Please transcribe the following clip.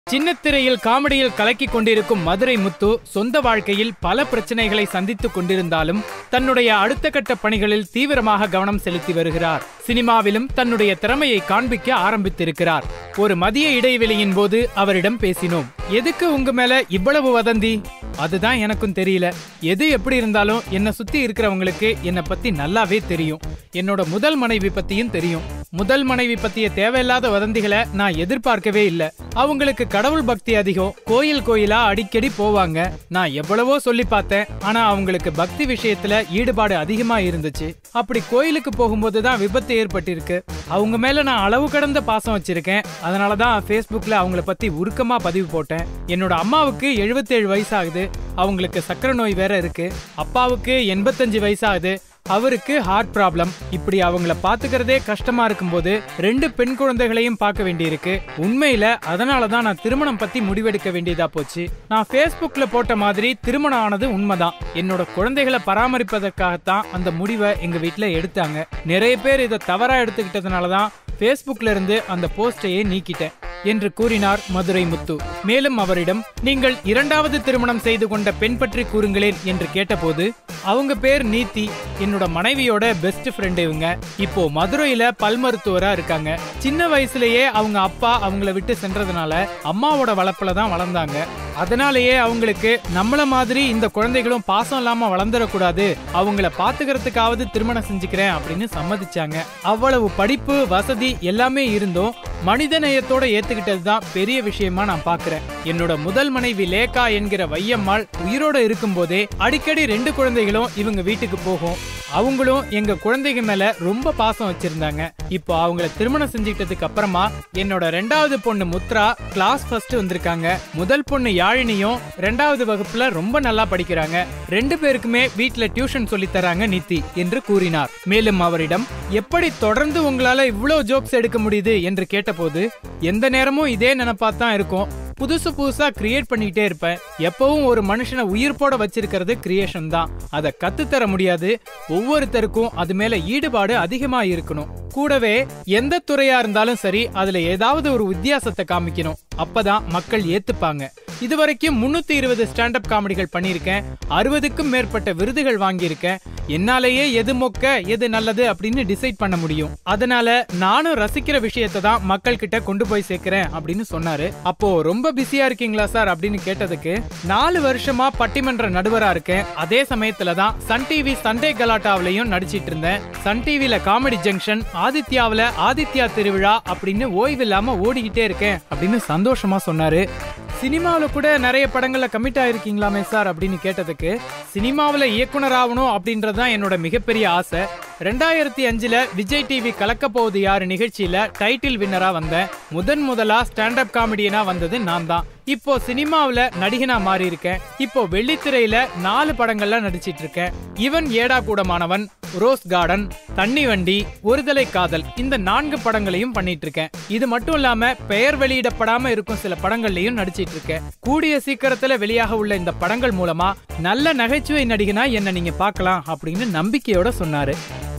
சின்னத்திரையில் காமெடியில் கலக்கிக் கொண்டிருக்கும் மதுரை முத்து சொந்த வாழ்க்கையில் பல பிரச்சனைகளை சந்தித்துக் கொண்டிருந்தாலும் தன்னுடைய அடுத்த கட்ட பணிகளில் தீவிரமாக கவனம் செலுத்தி வருகிறார் சினிமாவிலும் தன்னுடைய திறமையை காண்பிக்க ஆரம்பித்திருக்கிறார் ஒரு மதிய இடைவெளியின் போது அவரிடம் பேசினோம் எதுக்கு உங்க மேல இவ்வளவு வதந்தி அதுதான் எனக்கும் தெரியல எது எப்படி இருந்தாலும் என்னை சுத்தி இருக்கிறவங்களுக்கு என்னை பத்தி நல்லாவே தெரியும் என்னோட முதல் மனைவி பத்தியும் தெரியும் முதல் மனைவி பத்திய தேவையில்லாத வதந்திகளை நான் எதிர்பார்க்கவே இல்ல அவங்களுக்கு கடவுள் பக்தி அதிகம் கோயில் கோயிலா அடிக்கடி போவாங்க நான் எவ்வளவோ சொல்லி பார்த்தேன் ஆனா அவங்களுக்கு பக்தி விஷயத்துல ஈடுபாடு அதிகமா இருந்துச்சு அப்படி கோயிலுக்கு போகும்போது தான் விபத்து ஏற்பட்டிருக்கு அவங்க மேல நான் அளவு கடந்த பாசம் வச்சிருக்கேன் அதனாலதான் Facebookல அவங்கள பத்தி உருக்கமா பதிவு போட்டேன் என்னோட அம்மாவுக்கு 77 வயசாகுது அவங்களுக்கு சக்கரை நோய் வேற இருக்கு அப்பாவுக்கு எண்பத்தஞ்சு வயசாகுது அவருக்கு ஹார்ட் ப்ராப்ளம் இப்படி அவங்கள பாத்துக்கிறதே கஷ்டமா இருக்கும்போது ரெண்டு பெண் குழந்தைகளையும் பார்க்க வேண்டியிருக்கு உண்மையில அதனால தான் நான் திருமணம் பத்தி முடிவெடுக்க வேண்டியதா போச்சு நான் Facebookல போட்ட மாதிரி திருமணம் ஆனது உண்மைதான் என்னோட குழந்தைகளை பராமரிப்பதற்காகத்தான் அந்த முடிவை எங்க வீட்ல எடுத்தாங்க நிறைய பேர் இதை தவறா எடுத்துக்கிட்டதுனால தான் Facebookல இருந்து அந்த போஸ்டையே நீக்கிட்டேன் என்று கூறினார் மதுரை முத்து மேலும் அவரிடம் நீங்கள் இரண்டாவது திருமணம் செய்து கொண்ட பெண் பற்றி கூறுங்களேன் என்று கேட்டபோது அவங்க பேர் நீத்தி என்னோட மனைவியோட பெஸ்ட் ஃப்ரெண்ட் இவங்க இப்போ மதுரையில பல் மருத்துவரா இருக்காங்க சின்ன வயசுலயே அவங்க அப்பா அவங்கள விட்டு சென்றதுனால அம்மாவோட வளர்ப்புல தான் வளர்ந்தாங்க அதனாலேயே அவங்களுக்கு நம்மள மாதிரி இந்த குழந்தைகளும் பாசம் இல்லாம வளர்ந்துடக்கூடாது அவங்கள பாத்துக்கிறதுக்காவது திருமணம் செஞ்சுக்கிறேன் அப்படின்னு சம்மதிச்சாங்க அவ்வளவு படிப்பு வசதி எல்லாமே இருந்தும் மனித நேயத்தோட ஏத்துக்கிட்டது தான் பெரிய விஷயமா நான் பாக்குறேன் என்னோட முதல் மனைவி லேகா என்கிற வையம்மாள் உயிரோட இருக்கும்போதே அடிக்கடி ரெண்டு குழந்தைகளும் இவங்க வீட்டுக்கு போகும் அவங்களும் எங்க குழந்தைங்க மேல ரொம்ப பாசம் வச்சிருந்தாங்க இப்போ அவங்கள திருமணம் செஞ்சுக்கிட்டதுக்கு அப்புறமா என்னோட ரெண்டாவது பொண்ணு முத்ரா கிளாஸ் ஃபர்ஸ்ட் வந்திருக்காங்க முதல் பொண்ணு யாழினியும் ரெண்டாவது வகுப்புல ரொம்ப நல்லா படிக்கிறாங்க ரெண்டு பேருக்குமே வீட்ல டியூஷன் சொல்லி தராங்க நித்தி என்று கூறினார் மேலும் அவரிடம் எப்படி தொடர்ந்து உங்களால இவ்வளவு ஜோக்ஸ் எடுக்க முடியுது என்று கேட்டபோது எந்த நேரமும் இதே நினைப்பா தான் இருக்கும் புதுசு புதுசா கிரியேட் பண்ணிட்டே இருப்பேன் எப்பவும் ஒரு மனுஷனை உயிர்ப்போட வச்சிருக்கிறது கிரியேஷன் தான் அதை கத்துத்தர முடியாது ஒவ்வொருத்தருக்கும் அது மேல ஈடுபாடு அதிகமா இருக்கணும் கூடவே எந்த துறையா இருந்தாலும் சரி அதுல ஏதாவது ஒரு வித்தியாசத்தை காமிக்கணும் அப்பதான் மக்கள் ஏத்துப்பாங்க இதுவரைக்கும் முன்னூத்தி இருபது ஸ்டாண்டப் காமெடிகள் பண்ணியிருக்கேன் அறுபதுக்கும் மேற்பட்ட விருதுகள் வாங்கியிருக்கேன் என்னாலேயே எது மொக்க எது நல்லது அப்படின்னு டிசைட் பண்ண முடியும் அதனால நானும் ரசிக்கிற விஷயத்தை தான் மக்கள் கிட்ட கொண்டு போய் சேர்க்கிறேன் அப்படின்னு சொன்னாரு அப்போ ரொம்ப பிஸியா இருக்கீங்களா சார் அப்படின்னு கேட்டதுக்கு நாலு வருஷமா பட்டிமன்ற நடுவரா இருக்கேன் அதே சமயத்துல தான் சன் டிவி சண்டே கலாட்டாவிலையும் நடிச்சிட்டு இருந்தேன் சன் டிவில காமெடி ஜங்ஷன் ஆதித்யாவுல ஆதித்யா திருவிழா அப்படின்னு ஓய்வில்லாம ஓடிக்கிட்டே இருக்கேன் அப்படின்னு சந்தோஷமா சொன்னாரு சினிமாவுல கூட நிறைய படங்கள்ல கமிட் ஆயிருக்கீங்களாமே சார் அப்படின்னு கேட்டதுக்கு சினிமாவுல இயக்குனர் ஆகணும் அப்படின்றதுதான் என்னோட மிகப்பெரிய ஆசை ரெண்டாயிரத்தி அஞ்சுல விஜய் டிவி கலக்க போகுது யாரு நிகழ்ச்சியில டைட்டில் வின்னரா வந்தேன் முதன் முதலா ஸ்டாண்டப் காமெடியனா வந்தது நான் தான் இப்போ சினிமாவுல நடிகனா மாறி இருக்கேன் இப்போ வெள்ளித்திரையில நாலு படங்கள்ல நடிச்சிட்டு இருக்கேன் இவன் ஏடா கூடமானவன் ரோஸ் கார்டன் தண்ணி வண்டி ஒருதலை காதல் இந்த நான்கு படங்களையும் பண்ணிட்டு இருக்கேன் இது மட்டும் இல்லாம பெயர் வெளியிடப்படாம இருக்கும் சில படங்கள்லயும் நடிச்சிட்டு இருக்கேன் கூடிய சீக்கிரத்துல வெளியாக உள்ள இந்த படங்கள் மூலமா நல்ல நகைச்சுவை நடிகனா என்ன நீங்க பார்க்கலாம் அப்படின்னு நம்பிக்கையோட சொன்னாரு